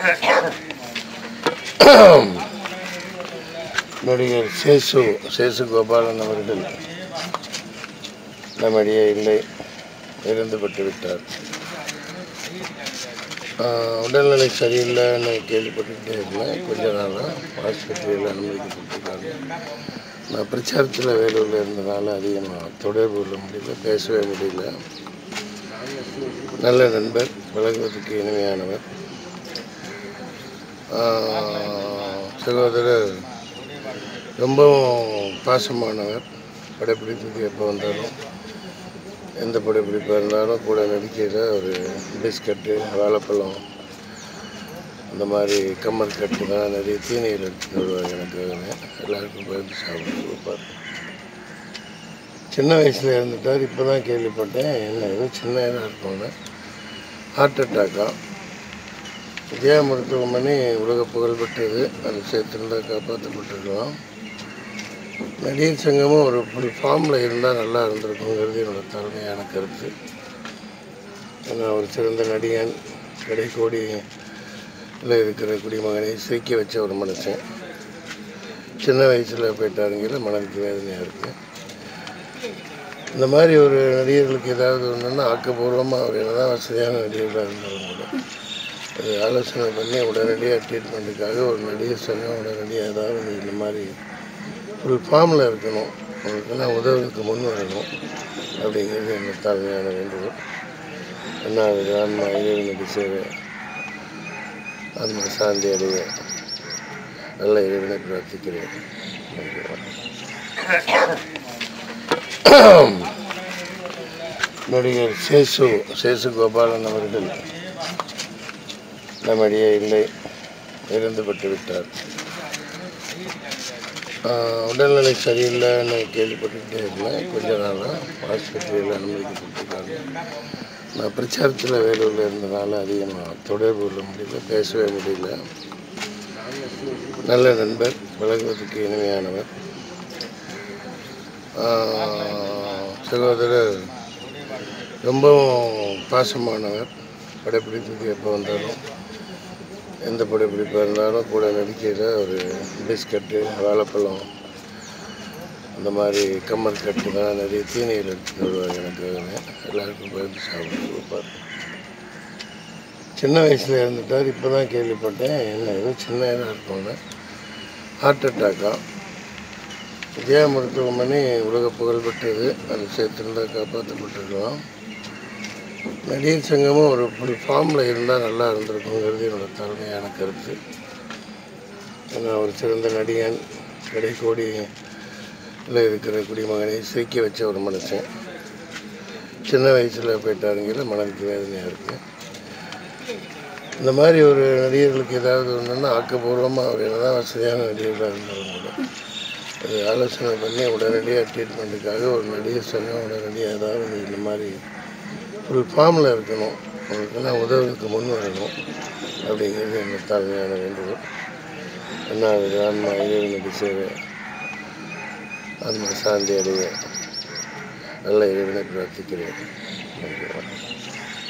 நடிகர் சேசு சேசு கோபாலன் அவர்கள் நம்மிடையே இல்லை இறந்துபட்டு விட்டார் ஆஹ் உடல்நிலை சரியில்லைன்னு கேள்விப்பட்டுக்கிட்டே இருந்தேன் கொஞ்ச நாளாக ஆஸ்பத்திரியில் அனுமதிக்கப்பட்டிருக்காங்க நான் பிரச்சாரத்தில் வேலூரில் இருந்தனால அதிகமாக தொடர்பு கொள்ள முடியல பேசவே முடியல நல்ல நண்பர் பழகுவதற்கு இனிமையானவர் ஆஹ் சகோதரர் ரொம்பவும் பாசமானவர் படப்பிடிப்புக்கு எப்போ வந்தாலும் எந்த படப்பிடிப்பாக இருந்தாலும் கூட நடிக்கையில் ஒரு பிஸ்கட்டு வாழைப்பழம் இந்த மாதிரி கம்மல் கட்டு தான் நிறைய தீனிகள் எடுத்துட்டு வருவாங்க எனக்காகவே எல்லாருக்கும் பகிர்ந்து சாப்பிட்டு கொடுப்பார் சின்ன வயசில் இருந்துட்டார் இப்போ தான் கேள்விப்பட்டேன் என்ன ஏதோ சின்ன இதாக இருக்கும்னு ஹார்ட் அட்டாக்கா விஜயா மருத்துவமனை உலக புகழ்பெற்றது அது சேர்த்துருந்தா காப்பாற்றப்பட்டிருக்கலாம் நடிகர் சங்கமும் ஒரு ஃபுல் ஃபார்மில் இருந்தால் நல்லா இருந்திருக்குங்கிறது என்னோட தலைமையான கருத்து ஏன்னா ஒரு சிறந்த நடிகன் கடைக்கோடியில் இருக்கிற குடிமகனை சிரிக்க வச்ச ஒரு மனுஷன் சின்ன வயசில் போயிட்டாருங்கிற மனதுக்கு வேதனையாக இருக்குது இந்த மாதிரி ஒரு நடிகர்களுக்கு ஏதாவது ஒன்றுன்னா ஆக்கப்பூர்வமாக அவர் என்னதான் வசதியான நடிகர்களாக இருந்தாலும் கூட அது ஆலோசனை பண்ணி உடனடியாக ட்ரீட்மெண்ட்டுக்காக ஒரு நடிகர் சங்கம் உடனடியாக ஏதாவது இந்த மாதிரி ஒரு ஃபார்மில் இருக்கணும் அவங்களுக்கெல்லாம் உதவுறதுக்கு முன் வரணும் அப்படிங்கிறது என்னோட தாழ்மையான வேண்டுகோள் என்ன அது ஆன்மா இறைவனுக்கு சேவை ஆன்மா சாந்தி அடைய நல்ல இறைவனை பிரார்த்திக்கிறேன் நன்றி வணக்கம். நடிகர் சேசு சேசு கோபாலன் அவர்கள் நம்மிடையே இல்லை இறந்துபட்டு விட்டார் ஆஹ் உடல்நிலை சரியில்லைன்னு கேள்விப்பட்டுக்கிட்டே இருந்தேன் கொஞ்ச நாளாக ஆஸ்பத்திரியில் அனுமதிக்கப்பட்டிருக்காங்க நான் பிரச்சாரத்தில் வேலூரில் இருந்தனால அதிகமாக தொடர்பு கொள்ள முடியல பேசவே முடியல நல்ல நண்பர் பழகுவதற்கு இனிமையானவர் ஆஹ் சகோதரர் ரொம்பவும் பாசமானவர் படப்பிடிப்புக்கு எப்போ வந்தாலும் எந்த படப்பிடிப்பாக இருந்தாலும் கூட நடிக்கையில் ஒரு பிஸ்கட்டு வாழைப்பழம் இந்த மாதிரி கம்மல் கட்டு தான் நிறைய தீனிகள் எடுத்துட்டு வருவாங்க எனக்காகவே எல்லாருக்கும் பகிர்ந்து சாப்பிட்டு கொடுப்பார் சின்ன வயசில் இருந்துட்டார் இப்போ தான் கேள்விப்பட்டேன் என்ன ஏதோ சின்ன இதாக இருக்கும்னு ஹார்ட் அட்டாக்கா விஜயா மருத்துவமனை உலக புகழ்பெற்றது அது சேர்த்துருந்தா காப்பாற்றப்பட்டிருக்கலாம் நடிகர் சங்கமும் ஒரு ஃபுல் ஃபார்மில் இருந்தால் நல்லா இருந்திருக்குங்கிறது என்னோட தலைமையான கருத்து ஏன்னா ஒரு சிறந்த நடிகன் கடைக்கோடியில் இருக்கிற குடிமகனை சிரிக்க வச்ச ஒரு மனுஷன் சின்ன வயசில் போயிட்டாருங்கிற மனதுக்கு வேதனையாக இருக்குது இந்த மாதிரி ஒரு நடிகர்களுக்கு ஏதாவது ஒன்றுன்னா ஆக்கப்பூர்வமாக அவர் என்னதான் வசதியான நடிகர்களாக இருந்தாலும் கூட அது ஆலோசனை பண்ணி உடனடியாக ட்ரீட்மெண்ட்டுக்காக ஒரு நடிகர் சங்கம் உடனடியாக ஏதாவது இந்த மாதிரி ஒரு ஃபார்மில் இருக்கணும் அவங்களுக்கெல்லாம் உதவுறதுக்கு முன் வரணும் அப்படிங்கிறது என்னோட தாழ்மையான வேண்டுகோள் என்ன அது ஆன்மா இறைவனுக்கு சேவை ஆன்மா சாந்தி அடைய நல்ல இறைவனை பிரார்த்திக்கிறேன் நன்றி வணக்கம்.